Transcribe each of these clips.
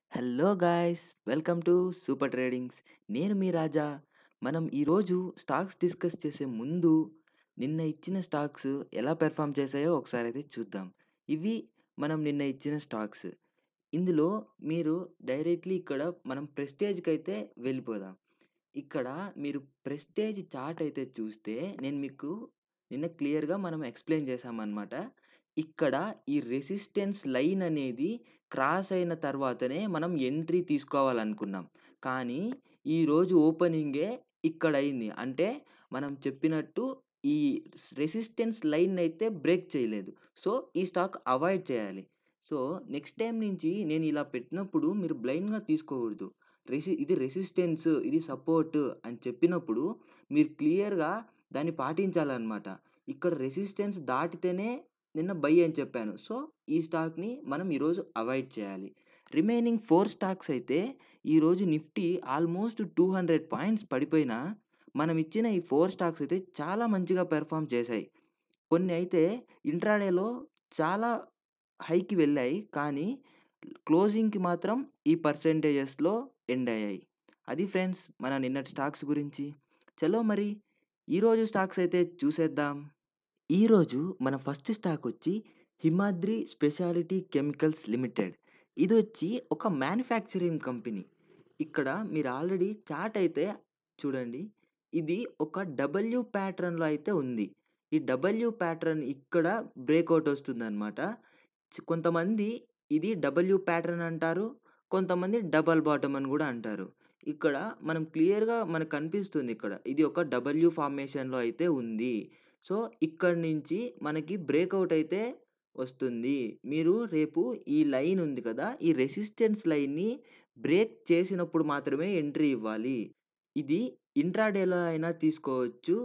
Hello guys welcome to super tradings నేను మీ రాజా మనం ఈరోజు స్టాక్స్ డిస్కస్ చేసే ముందు నిన్న ఇచ్చిన స్టాక్స్ ఎలా పెర్ఫామ్ చేశాయో ఒకసారి అయితే చూద్దాం ఇవి మనం నిన్న ఇచ్చిన స్టాక్స్ ఇందులో మీరు డైరెక్ట్లీ ఇక్కడ మనం ప్రెస్టేజ్కి అయితే వెళ్ళిపోదాం ఇక్కడ మీరు ప్రెస్టేజ్ చార్ట్ అయితే చూస్తే నేను మీకు నిన్న క్లియర్గా మనం ఎక్స్ప్లెయిన్ చేసామన్నమాట ఇక్కడ ఈ రెసిస్టెన్స్ లైన్ అనేది క్రాస్ అయిన తర్వాతనే మనం ఎంట్రీ తీసుకోవాలనుకున్నాం కానీ ఈరోజు ఓపెనింగే ఇక్కడ అయింది అంటే మనం చెప్పినట్టు ఈ రెసిస్టెన్స్ లైన్ అయితే బ్రేక్ చేయలేదు సో ఈ స్టాక్ అవాయిడ్ చేయాలి సో నెక్స్ట్ టైం నుంచి నేను ఇలా పెట్టినప్పుడు మీరు బ్లైండ్గా తీసుకోకూడదు రెసి ఇది రెసిస్టెన్స్ ఇది సపోర్ట్ అని చెప్పినప్పుడు మీరు క్లియర్గా దాన్ని పాటించాలన్నమాట ఇక్కడ రెసిస్టెన్స్ దాటితేనే నిన్న బై అని చెప్పాను సో ఈ స్టాక్ని మనం ఈరోజు అవాయిడ్ చేయాలి రిమైనింగ్ ఫోర్ స్టాక్స్ అయితే ఈరోజు Nifty almost two hundred points పడిపోయినా మనం ఇచ్చిన ఈ ఫోర్ స్టాక్స్ అయితే చాలా మంచిగా పెర్ఫామ్ చేశాయి కొన్ని అయితే ఇంట్రాడేలో చాలా హైకి వెళ్ళాయి కానీ క్లోజింగ్కి మాత్రం ఈ పర్సంటేజెస్లో ఎండ్ అయ్యాయి అది ఫ్రెండ్స్ మన నిన్నటి స్టాక్స్ గురించి చలో మరి ఈరోజు స్టాక్స్ అయితే చూసేద్దాం ఈరోజు మన ఫస్ట్ స్టాక్ వచ్చి హిమాద్రి స్పెషాలిటీ కెమికల్స్ లిమిటెడ్ ఇది వచ్చి ఒక మ్యానుఫ్యాక్చరింగ్ కంపెనీ ఇక్కడ మీరు ఆల్రెడీ చార్ట్ అయితే చూడండి ఇది ఒక డబ్ల్యూ ప్యాటర్న్లో అయితే ఉంది ఈ డబ్ల్యూ ప్యాటర్న్ ఇక్కడ బ్రేక్అవుట్ వస్తుందన్నమాట కొంతమంది ఇది డబ్ల్యూ ప్యాటర్న్ అంటారు కొంతమంది డబల్ బాటమ్ అని కూడా అంటారు ఇక్కడ మనం క్లియర్గా మనకు కనిపిస్తుంది ఇక్కడ ఇది ఒక డబ్ల్యూ ఫార్మేషన్లో అయితే ఉంది సో ఇక్కడి నుంచి మనకి బ్రేక్అవుట్ అయితే వస్తుంది మీరు రేపు ఈ లైన్ ఉంది కదా ఈ రెసిస్టెన్స్ లైన్ని బ్రేక్ చేసినప్పుడు మాత్రమే ఎంట్రీ ఇవ్వాలి ఇది ఇంట్రాడేలో అయినా తీసుకోవచ్చు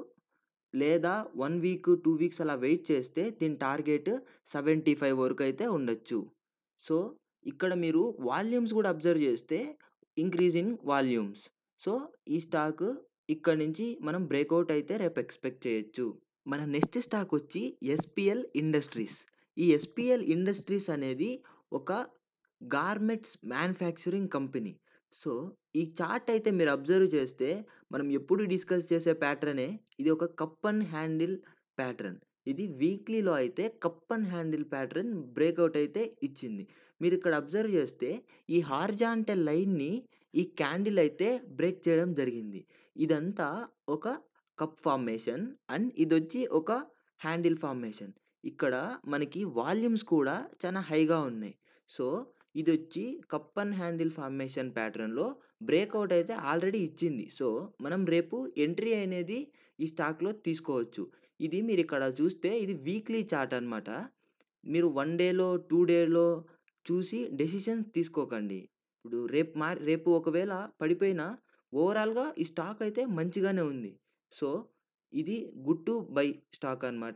లేదా వన్ వీక్ టూ వీక్స్ అలా వెయిట్ చేస్తే దీని టార్గెట్ సెవెంటీ ఫైవ్ వరకు అయితే ఉండొచ్చు సో ఇక్కడ మీరు వాల్యూమ్స్ కూడా అబ్జర్వ్ చేస్తే ఇంక్రీజ్ ఇన్ వాల్యూమ్స్ సో ఈ స్టాక్ ఇక్కడ నుంచి మనం బ్రేక్అవుట్ అయితే రేపు ఎక్స్పెక్ట్ చేయొచ్చు మన నెక్స్ట్ స్టాక్ వచ్చి ఎస్పిఎల్ ఇండస్ట్రీస్ ఈ ఎస్పిఎల్ ఇండస్ట్రీస్ అనేది ఒక గార్మెంట్స్ మ్యానుఫ్యాక్చరింగ్ కంపెనీ సో ఈ చార్ట్ అయితే మీరు అబ్జర్వ్ చేస్తే మనం ఎప్పుడు డిస్కస్ చేసే ప్యాటర్నే ఇది ఒక కప్ అండ్ హ్యాండిల్ ప్యాటర్న్ ఇది వీక్లీలో అయితే cup and handle pattern breakout అయితే ఇచ్చింది మీరు ఇక్కడ అబ్జర్వ్ చేస్తే ఈ హార్జాంటల్ లైన్ని ఈ క్యాండిల్ అయితే బ్రేక్ చేయడం జరిగింది ఇదంతా ఒక కప్ ఫార్మేషన్ అండ్ ఇది వచ్చి ఒక హ్యాండిల్ ఫార్మేషన్ ఇక్కడ మనకి వాల్యూమ్స్ కూడా చాలా హైగా ఉన్నాయి సో ఇది వచ్చి కప్ అండ్ హ్యాండిల్ ఫార్మేషన్ ప్యాటర్న్లో బ్రేక్అవుట్ అయితే ఆల్రెడీ ఇచ్చింది సో మనం రేపు ఎంట్రీ అనేది ఈ స్టాక్లో తీసుకోవచ్చు ఇది మీరు ఇక్కడ చూస్తే ఇది వీక్లీ చార్ట్ అనమాట మీరు వన్ డేలో టూ డేలో చూసి డెసిషన్ తీసుకోకండి ఇప్పుడు రేపు మా రేపు ఒకవేళ పడిపోయినా ఓవరాల్గా ఈ స్టాక్ అయితే మంచిగానే ఉంది సో ఇది గుడ్ టు బై స్టాక్ అనమాట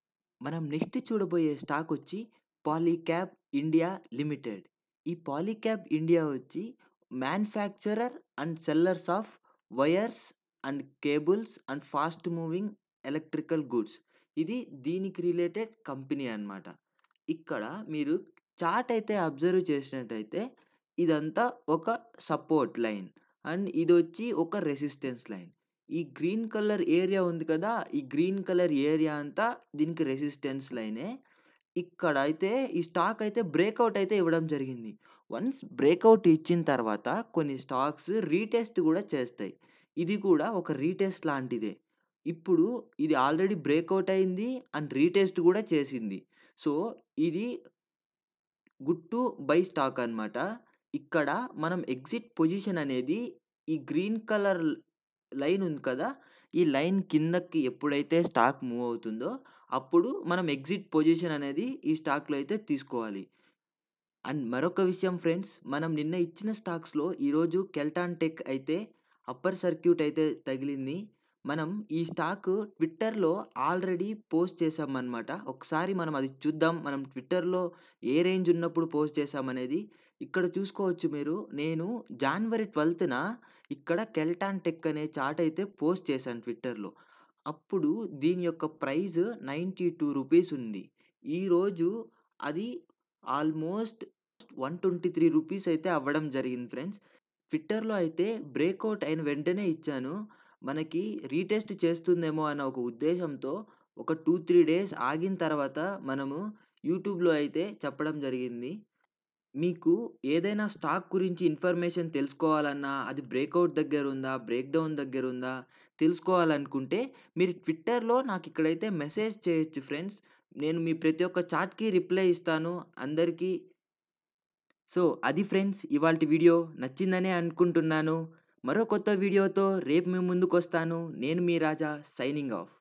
మనం నెక్స్ట్ చూడబోయే స్టాక్ వచ్చి పాలీక్యాబ్ ఇండియా లిమిటెడ్ ఈ పాలీక్యాబ్ ఇండియా వచ్చి manufacturer and sellers of wires and cables and fast moving electrical goods ఇది దీనికి రిలేటెడ్ కంపెనీ అనమాట ఇక్కడ మీరు చార్ట్ అయితే అబ్జర్వ్ చేసినట్టయితే ఇదంతా ఒక సపోర్ట్ లైన్ అండ్ ఇది వచ్చి ఒక రెసిస్టెన్స్ లైన్ ఈ గ్రీన్ కలర్ ఏరియా ఉంది కదా ఈ గ్రీన్ కలర్ ఏరియా అంతా దీనికి రెసిస్టెన్స్ లైనే ఇక్కడ అయితే ఈ స్టాక్ అయితే బ్రేక్అవుట్ అయితే ఇవ్వడం జరిగింది వన్స్ బ్రేక్అవుట్ ఇచ్చిన తర్వాత కొన్ని స్టాక్స్ రీటెస్ట్ కూడా చేస్తాయి ఇది కూడా ఒక రీటెస్ట్ లాంటిదే ఇప్పుడు ఇది ఆల్రెడీ బ్రేక్అవుట్ అయింది అండ్ రీటెస్ట్ కూడా చేసింది సో ఇది గుడ్ టు బై స్టాక్ అనమాట ఇక్కడ మనం ఎగ్జిట్ పొజిషన్ అనేది ఈ గ్రీన్ కలర్ లైన్ ఉంది కదా ఈ లైన్ కిందకి ఎప్పుడైతే స్టాక్ మూవ్ అవుతుందో అప్పుడు మనం ఎగ్జిట్ పొజిషన్ అనేది ఈ స్టాక్లో అయితే తీసుకోవాలి అండ్ మరొక విషయం ఫ్రెండ్స్ మనం నిన్న ఇచ్చిన స్టాక్స్లో ఈరోజు కెల్టాన్ టెక్ అయితే అప్పర్ సర్క్యూట్ అయితే తగిలింది మనం ఈ స్టాక్ ట్విట్టర్లో ఆల్రెడీ పోస్ట్ చేసామన్నమాట ఒకసారి మనం అది చూద్దాం మనం ట్విట్టర్లో ఏ రేంజ్ ఉన్నప్పుడు పోస్ట్ చేసామనేది ఇక్కడ చూసుకోవచ్చు మీరు నేను జనవరి ట్వెల్త్న ఇక్కడ కెల్టాన్ టెక్ అనే చార్ట్ అయితే పోస్ట్ చేశాను ట్విట్టర్లో అప్పుడు దీని యొక్క ప్రైస్ నైంటీ టూ రూపీస్ ఉంది ఈరోజు అది ఆల్మోస్ట్ రూ. 123 అయితే అవ్వడం జరిగింది ఫ్రెండ్స్. ట్విట్టర్‌లో అయితే బ్రేకౌట్ అయిన వెంటనే ఇచ్చాను. మనకి రీటెస్ట్ చేస్తుందేమో అన్న ఒక ఉద్దేశంతో ఒక 2, 3 డేస్ ఆగిన తర్వాత మనము యూట్యూబ్‌లో అయితే చెప్పడం జరిగింది. మీకు ఏదైనా స్టాక్ గురించి ఇన్ఫర్మేషన్ తెలుసుకోవాలన్నా, అది బ్రేకౌట్ దగ్గరుందా? బ్రేక్‌డౌన్ దగ్గరుందా? తెలుసుకోవాలనుకుంటే మీరు ట్విట్టర్‌లో నాకిక్కడైతే మెసేజ్ చేయొచ్చు ఫ్రెండ్స్. నేను మీ ప్రతి ఒక్క చాట్‌కి రిప్లై ఇస్తాను. అందరికీ సో, అది ఫ్రెండ్స్ ఇవాల్టి వీడియో. నచ్చిందనే అనుకుంటున్నాను. మరో కొత్త వీడియోతో రేపు మీ ముందుకొస్తాను. నేను మీ రాజా సైనింగ్ ఆఫ్.